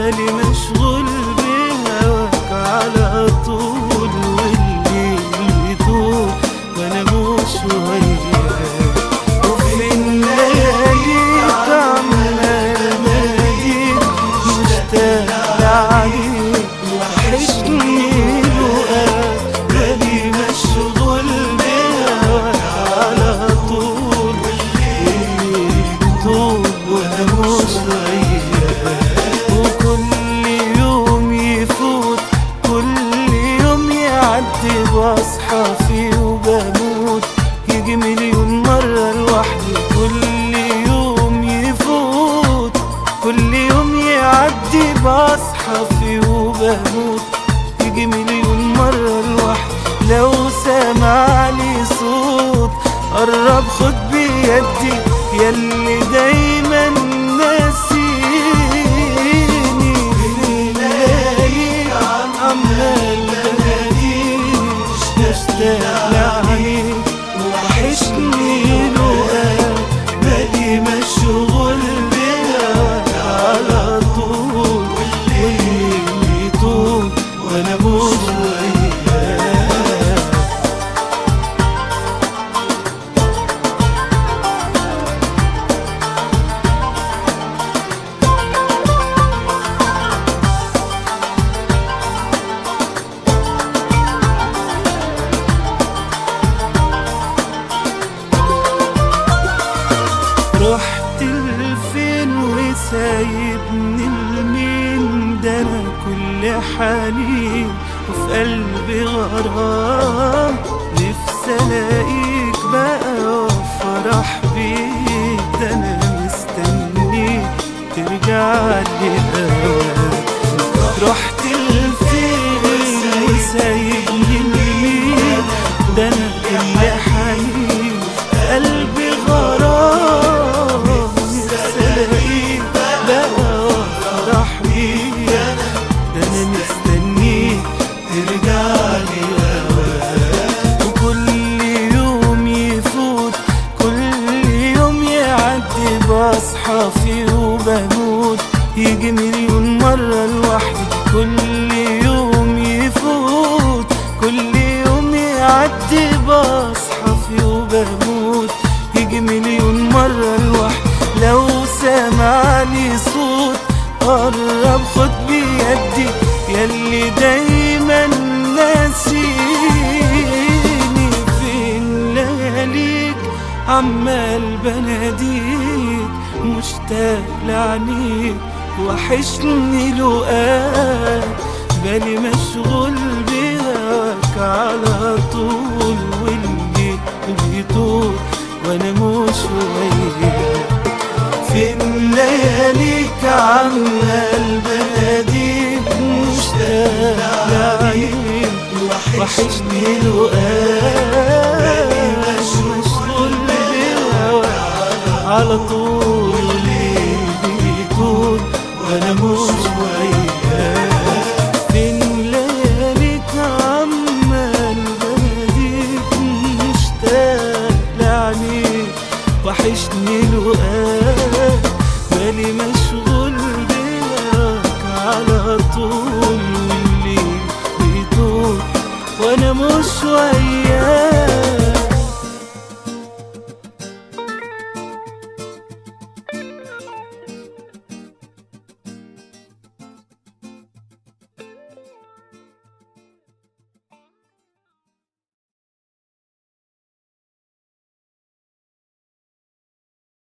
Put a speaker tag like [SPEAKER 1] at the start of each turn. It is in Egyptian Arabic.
[SPEAKER 1] بالي مشغول بهواك على طول والليل يطول وانا مش وياك وفي الليالي عمال بناديك مشتاق لعليك وحشني لقاك بالي مشغول بهواك على طول والليل يطول وانا مش وياك وكل يوم يفوت كل يوم يعدي بصحى فيه وبموت يجي مليون مرة لوحدي كل يوم يفوت كل يوم يعدي بصحى فيه وبموت يجي مليون مرة لوحدي لو سمع لي صوت قرب خد بيدي يلي دايما ناسيني الليالي عمال بناديك مشتاق لعينيك وحشني لقاك بالي مشغول بهواك على طول والليل يطول وانا مش وياك رحت لفين وسايبني لمين ده انا كل حالي وفي قلبي غرام نفسي الاقيك بقى وافرح بيك ده انا مستنيك ترجع لي هواك رحت لفين وسايبني لمين ده انا كل حالي وفي قلبي غرام نفسي الاقيك بقى وافرح بيك ده انا مستنيك ترجع لي هواك وكل يوم يفوت كل يوم يعدي بصحى فيه وبموت يجي مليون مرة لوحدي كل يوم يفوت كل يوم يعدي بصحى فيه وبموت يجي مليون مرة لوحدي لو سمع لي صوت قرب خد بيدي يلي دايما ناسيني فين لياليك عمال بناديك مشتاق لعنيك وحشني لقاك بالي مشغول بهواك على طول واللي بيطول وانا مش وياك فين لياليك عمال بناديك مشتاق لعينيك وحشني لقاك مشغول بهواك على طول الليل بيطول وانا مش وياك فين لياليك عمال بناديك مشتاق لعنيك وحشني لقاك بالي مشغول بيك على طول والليل بيطول وانا مش وياك